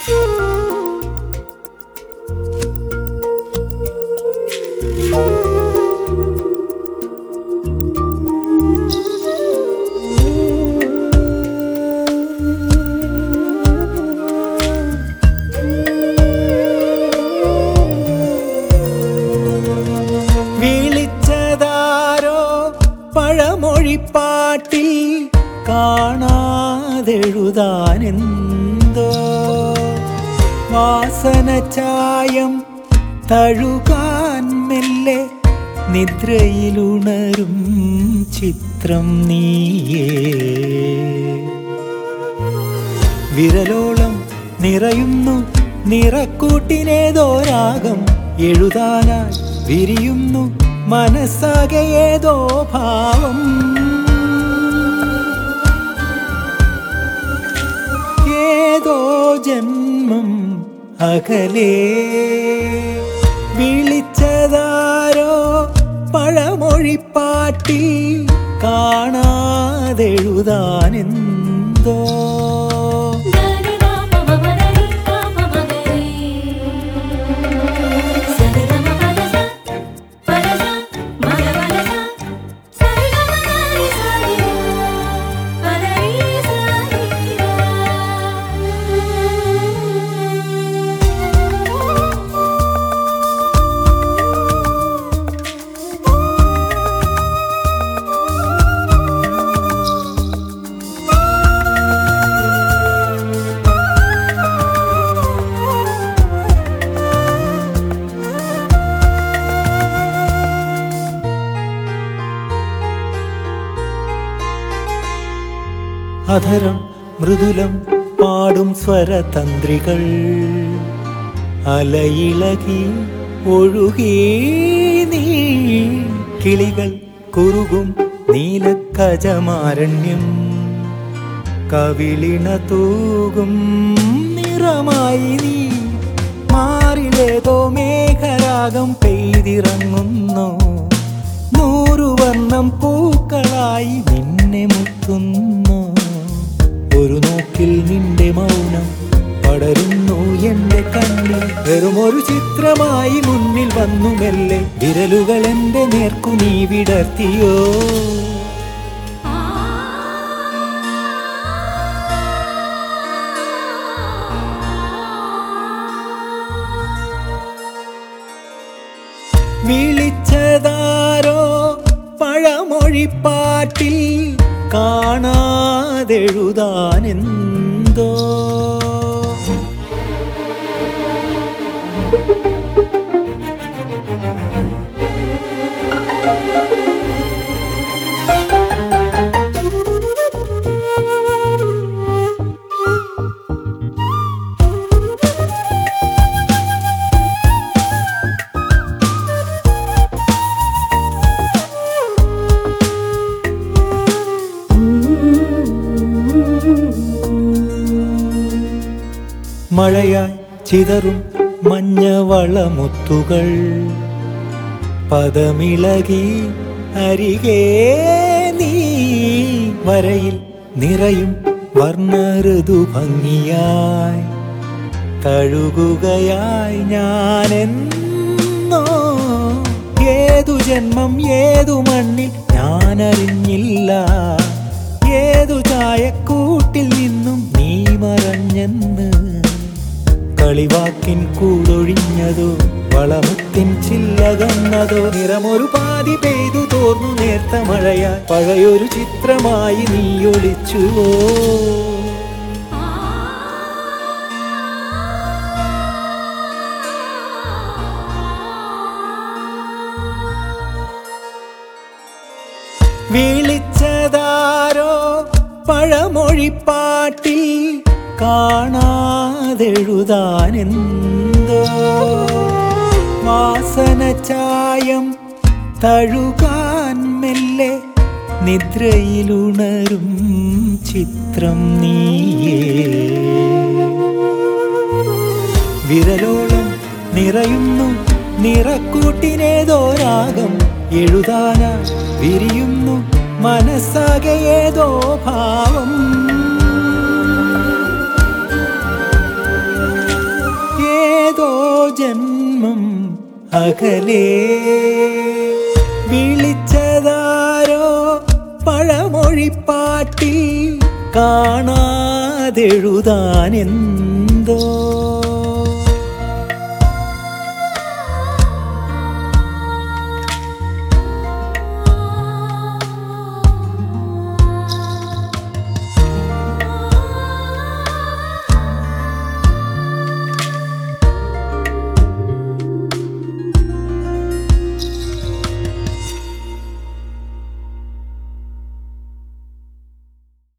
വിളിച്ചതാരോ പഴമൊഴിപ്പാട്ടിൽ കാണാതെഴുതാനെന്തോ വാസന ചായം തഴുകാൻ മെല്ലെ നിദ്രയിലുണരും ചിത്രം നീയേ വിരലോളം നിറയുന്നു നിറക്കൂട്ടിനേതോ രാഗം എഴുതാനായി വിരിയുന്നു മനസ്സാകെ ഏതോ ഭാവം ഏതോ ജന്മം അകലേ വിളിച്ചതാരോ പഴമൊഴിപ്പാട്ടിൽ കാണാതെഴുതാനെന്തോ അധരം മൃദുലം പാടും സ്വരതന്ത്രികൾ അലയിളകി ഒഴുകി നീ കിളികൾ കുറുകും നീലക്കജമാരണ്യം കവിളിണ തൂകും നിറമായി നീ മാറിലേതോ മേഘരാഗം പെയ്തിറങ്ങുന്നു നൂറുവർണ്ണം പൂക്കളായി നിന്നെ മുത്തുന്നു ഒരു നോക്കിൽ നിന്റെ മൗനം പടരുന്നു എന്റെ കണ്ണിൽ വെറുമൊരു ചിത്രമായി മുന്നിൽ വന്നു മെല്ലെ വിരലുകൾ എന്റെ നേർക്കു നീ വിടർത്തിയോ വിളിച്ചതാരോ പഴമൊഴിപ്പാട്ടിൽ കാണാതെഴുതാനെന്തോ മഴയായി ചിതറും മഞ്ഞവളമുത്തുകൾ പദമിളകി അരികെ നീ വരയിൽ നിറയും വർണ്ണ ഋതു ഭംഗിയായി തഴുകുകയായി ഞാനെന്നോ ഏതു ജന്മം ഏതു മണ്ണിൽ ഞാനറിഞ്ഞില്ല ഏതു ചായക്കൂട്ടിൽ നിന്നും നീ മറഞ്ഞെന്ന് കളിവാക്കിൻ കൂടൊഴിഞ്ഞതോ വളമുത്തിൻ ചില്ലകന്നതോ നിറമൊരു പാതി പെയ്തു തോർന്നു നേർത്ത മഴയായി പഴയൊരു ചിത്രമായി നീ ഒളിച്ചുവോ വിളിച്ചതാരോ പഴമൊഴിപ്പാട്ടിൽ കാണാതെഴുതാനെന്തോ വാസന ചായം തഴുകാൻ മെല്ലെ നിദ്രയിലുണരും ചിത്രം നീയേ വിരലോളം നിറയുന്നു നിറക്കൂട്ടിനേതോ രാഗം എഴുതാനാ വിരിയുന്നു മനസ്സാകെ ഏതോ ഭാവം അകലേ വിളിച്ചതാരോ പഴമൊഴിപ്പാട്ടിൽ കാണാതെഴുതാനെന്തോ